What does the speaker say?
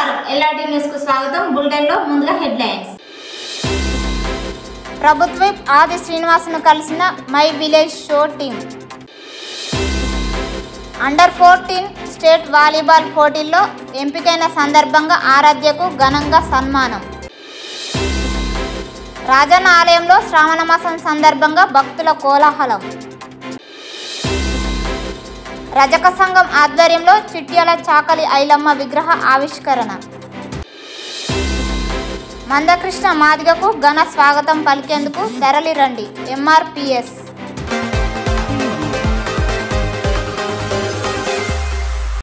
నమస్కారం LRT news కు స్వాగతం బులెటిన్ లో ముందుగా హెడ్లైన్స్ ప్రభుత్వ ఆది శ్రీనివాసును కలిసిన my village show team under fourteen state volleyball పోటీల్లో ఎంపికైన సందర్భంగా ఆరాధ్యకు ఘనంగా సన్మానం రాజన్న ఆలయంలో శ్రావణ మాసం సందర్భంగా భక్తుల కోలాహలం రజక సంఘం ఆధ్వర్యంలో చిట్యాల చాకలి ఐలమ్మ విగ్రహ ఆవిష్కరణ మందకృష్ణ మాదిగకు ఘన స్వాగతం పలికేందుకు తరలిరండి ఎంఆర్పిఎస్